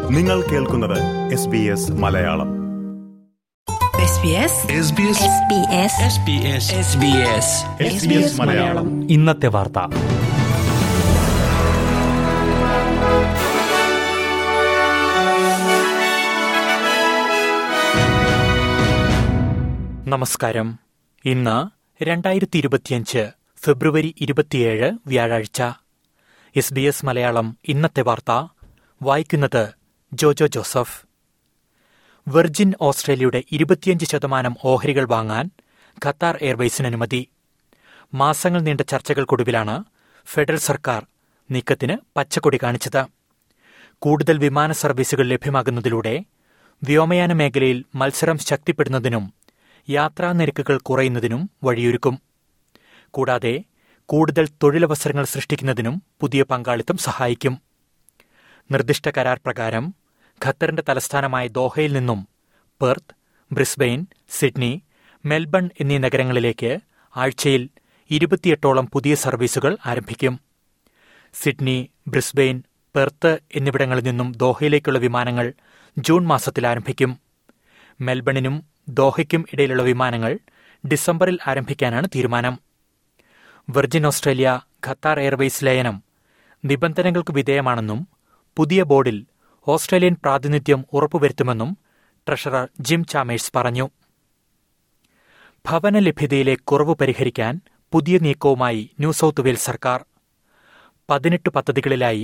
നിങ്ങൾ കേൾക്കുന്നത് S B S Malayalam SBS Malayalam ഇന്നത്തെ വാർത്ത നമസ്കാരം ഇന്ന് രണ്ടായിരത്തി ഇരുപത്തിയഞ്ച് ഫെബ്രുവരി ഇരുപത്തിയേഴ് വ്യാഴാഴ്ച എസ് ബി എസ് മലയാളം ഇന്നത്തെ വാർത്ത വായിക്കുന്നത് ജോജോ ജോസഫ് വെർജിൻ ഓസ്ട്രേലിയയുടെ ഇരുപത്തിയഞ്ച് ശതമാനം ഓഹരികൾ വാങ്ങാൻ ഖത്താർ എയർവേസിന് അനുമതി മാസങ്ങൾ നീണ്ട ചർച്ചകൾക്കൊടുവിലാണ് ഫെഡറൽ സർക്കാർ നീക്കത്തിന് പച്ചക്കൊടി കാണിച്ചത് കൂടുതൽ വിമാന സർവീസുകൾ ലഭ്യമാകുന്നതിലൂടെ വ്യോമയാന മേഖലയിൽ മത്സരം ശക്തിപ്പെടുന്നതിനും യാത്രാ നിരക്കുകൾ കുറയുന്നതിനും വഴിയൊരുക്കും കൂടാതെ കൂടുതൽ തൊഴിലവസരങ്ങൾ സൃഷ്ടിക്കുന്നതിനും പുതിയ പങ്കാളിത്തം സഹായിക്കും നിർദ്ദിഷ്ട കരാർ പ്രകാരം ഖത്തറിന്റെ തലസ്ഥാനമായ ദോഹയിൽ നിന്നും പെർത്ത് ബ്രിസ്ബെയിൻ സിഡ്നി മെൽബൺ എന്നീ നഗരങ്ങളിലേക്ക് ആഴ്ചയിൽ ഇരുപത്തിയെട്ടോളം പുതിയ സർവീസുകൾ ആരംഭിക്കും സിഡ്നി ബ്രിസ്ബെയിൻ പെർത്ത് എന്നിവിടങ്ങളിൽ നിന്നും ദോഹയിലേക്കുള്ള വിമാനങ്ങൾ ജൂൺ മാസത്തിൽ ആരംഭിക്കും മെൽബണിനും ദോഹയ്ക്കും ഇടയിലുള്ള വിമാനങ്ങൾ ഡിസംബറിൽ ആരംഭിക്കാനാണ് തീരുമാനം വെർജിൻ ഓസ്ട്രേലിയ ഖത്താർ എയർവേസ് ലയനം നിബന്ധനകൾക്ക് വിധേയമാണെന്നും പുതിയ ബോർഡിൽ ഓസ്ട്രേലിയൻ പ്രാതിനിധ്യം ഉറപ്പുവരുത്തുമെന്നും ട്രഷറർ ജിം ചാമേഴ്സ് പറഞ്ഞു ഭവന ലഭ്യതയിലെ കുറവ് പരിഹരിക്കാൻ പുതിയ നീക്കവുമായി ന്യൂ സൌത്ത് വെയിൽസ് സർക്കാർ പതിനെട്ട് പദ്ധതികളിലായി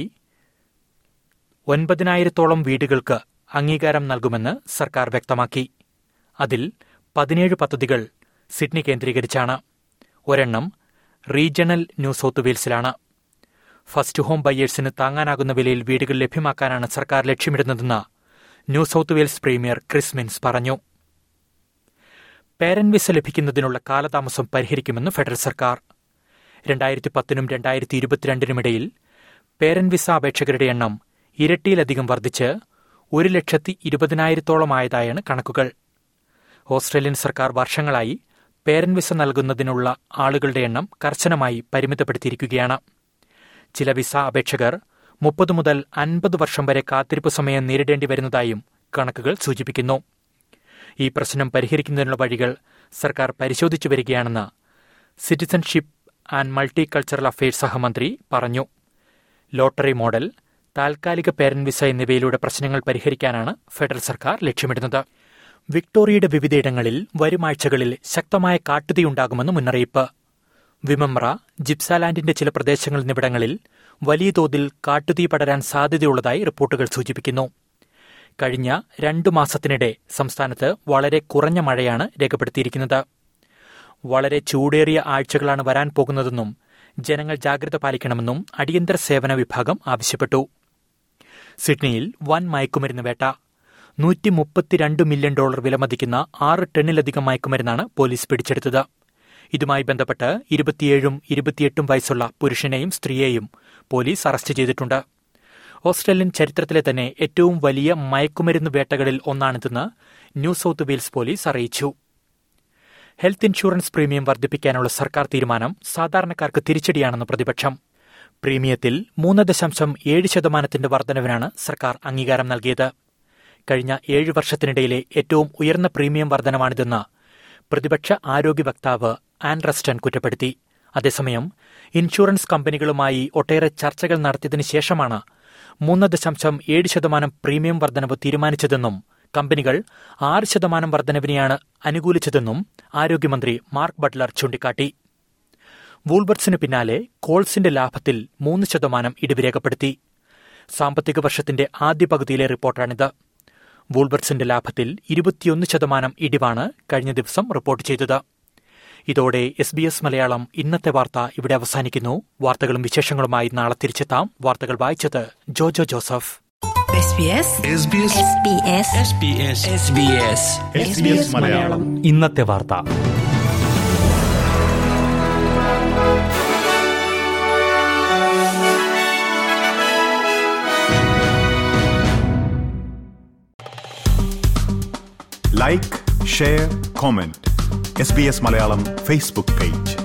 ഒൻപതിനായിരത്തോളം വീടുകൾക്ക് അംഗീകാരം നൽകുമെന്ന് സർക്കാർ വ്യക്തമാക്കി അതിൽ പതിനേഴ് പദ്ധതികൾ സിഡ്നി കേന്ദ്രീകരിച്ചാണ് ഒരെണ്ണം റീജിയണൽ ന്യൂ സൌത്ത് വെയിൽസിലാണ് ഫസ്റ്റ് ഹോം ബയ്യേഴ്സിന് താങ്ങാനാകുന്ന വിലയിൽ വീടുകൾ ലഭ്യമാക്കാനാണ് സർക്കാർ ലക്ഷ്യമിടുന്നതെന്ന് New South Wales premier Chris Minns പറഞ്ഞു പേരന്റ് വിസ ലഭിക്കുന്നതിനുള്ള കാലതാമസം പരിഹരിക്കുമെന്ന് ഫെഡറൽ സർക്കാർ രണ്ടായിരത്തി പത്തിനും രണ്ടായിരത്തി ഇരുപത്തിരണ്ടിനുമിടയിൽ പേരന്റ് വിസ അപേക്ഷകരുടെ എണ്ണം ഇരട്ടിയിലധികം വർദ്ധിച്ച് ഒരു ലക്ഷത്തി ഇരുപതിനായിരത്തോളമായതായാണ് കണക്കുകൾ ഓസ്ട്രേലിയൻ സർക്കാർ വർഷങ്ങളായി പേരന്റ് വിസ നൽകുന്നതിനുള്ള ആളുകളുടെ എണ്ണം കർശനമായി പരിമിതപ്പെടുത്തിയിരിക്കുകയാണ് ചില വിസ അപേക്ഷകർ മുപ്പത് മുതൽ അൻപത് വർഷം വരെ കാത്തിരിപ്പ് സമയം നേരിടേണ്ടി വരുന്നതായും കണക്കുകൾ സൂചിപ്പിക്കുന്നു ഈ പ്രശ്നം പരിഹരിക്കുന്നതിനുള്ള വഴികൾ സർക്കാർ പരിശോധിച്ചു വരികയാണെന്ന് citizenship and multicultural affairs സഹമന്ത്രി പറഞ്ഞു ലോട്ടറി മോഡൽ താൽക്കാലിക പേരന്റ് വിസ എന്നിവയിലൂടെ പ്രശ്നങ്ങൾ പരിഹരിക്കാനാണ് ഫെഡറൽ സർക്കാർ ലക്ഷ്യമിടുന്നത് വിക്ടോറിയയുടെ വിവിധയിടങ്ങളിൽ വരും ആഴ്ചകളിൽ ശക്തമായ കാട്ടുതീയുണ്ടാകുമെന്ന് മുന്നറിയിപ്പ് വിമമ്ര ജിപ്സാലാൻഡിന്റെ ചില പ്രദേശങ്ങൾ എന്നിവിടങ്ങളിൽ വലിയ തോതിൽ കാട്ടുതീ പടരാൻ സാധ്യതയുള്ളതായി റിപ്പോർട്ടുകൾ സൂചിപ്പിക്കുന്നു കഴിഞ്ഞ രണ്ടു മാസത്തിനിടെ സംസ്ഥാനത്ത് വളരെ കുറഞ്ഞ മഴയാണ് രേഖപ്പെടുത്തിയിരിക്കുന്നത് വളരെ ചൂടേറിയ ആഴ്ചകളാണ് വരാൻ പോകുന്നതെന്നും ജനങ്ങൾ ജാഗ്രത പാലിക്കണമെന്നും അടിയന്തര സേവന വിഭാഗം ആവശ്യപ്പെട്ടു സിഡ്നിയിൽ വൻ മയക്കുമരുന്ന് വേട്ട നൂറ്റി മുപ്പത്തിരണ്ട് മില്യൺ ഡോളർ വിലമതിക്കുന്ന ആറ് ടണ്ണിലധികം മയക്കുമരുന്നാണ് പോലീസ് പിടിച്ചെടുത്തത് ഇതുമായി ബന്ധപ്പെട്ട് ഇരുപത്തിയേഴും ഇരുപത്തിയെട്ടും വയസ്സുള്ള പുരുഷനെയും സ്ത്രീയെയും പോലീസ് അറസ്റ്റ് ചെയ്തിട്ടുണ്ട് ഓസ്ട്രേലിയൻ ചരിത്രത്തിലെ തന്നെ ഏറ്റവും വലിയ മയക്കുമരുന്ന് വേട്ടകളിൽ ഒന്നാണിതെന്ന് ന്യൂ സൌത്ത് വെയിൽസ് പോലീസ് അറിയിച്ചു ഹെൽത്ത് ഇൻഷുറൻസ് പ്രീമിയം വർദ്ധിപ്പിക്കാനുള്ള സർക്കാർ തീരുമാനം സാധാരണക്കാർക്ക് തിരിച്ചടിയാണെന്ന് പ്രതിപക്ഷം പ്രീമിയത്തിൽ മൂന്ന് ദശാംശം ഏഴ് ശതമാനത്തിന്റെ വർധനവിനാണ് സർക്കാർ അംഗീകാരം നൽകിയത് കഴിഞ്ഞ ഏഴ് വർഷത്തിനിടയിലെ ഏറ്റവും ഉയർന്ന പ്രീമിയം വർധനമാണിതെന്ന് പ്രതിപക്ഷ ആരോഗ്യ വക്താവ് ആൻ റസ്റ്റൺ കുറ്റപ്പെടുത്തി അതേസമയം ഇൻഷുറൻസ് കമ്പനികളുമായി ഒട്ടേറെ ചർച്ചകൾ നടത്തിയതിനു ശേഷമാണ് മൂന്ന് ദശാംശം ഏഴ് ശതമാനം പ്രീമിയം വർധനവ് തീരുമാനിച്ചതെന്നും കമ്പനികൾ ആറ് ശതമാനം വർധനവിനെയാണ് അനുകൂലിച്ചതെന്നും ആരോഗ്യമന്ത്രി മാർക്ക് ബട്ട്ലർ ചൂണ്ടിക്കാട്ടി വൂൾബർട്സിന് പിന്നാലെ കോൾസിന്റെ ലാഭത്തിൽ മൂന്ന് ശതമാനം ഇടിവ് രേഖപ്പെടുത്തി സാമ്പത്തിക വർഷത്തിന്റെ ആദ്യ പകുതിയിലെ റിപ്പോർട്ടാണിത് വൂൾബർട്സിന്റെ ലാഭത്തിൽ ഇരുപത്തിയൊന്ന് ശതമാനം ഇടിവാണ് കഴിഞ്ഞ ദിവസം റിപ്പോർട്ട് ചെയ്തത് ഇതോടെ എസ് ബി എസ് മലയാളം ഇന്നത്തെ വാർത്ത ഇവിടെ അവസാനിക്കുന്നു വാർത്തകളും വിശേഷങ്ങളുമായി നാളെ തിരിച്ചെത്താം വാർത്തകൾ വായിച്ചത് ജോജോ ജോസഫ് SBS മലയാളം ഇന്നത്തെ വാർത്ത like share comment S B S Malayalam Facebook page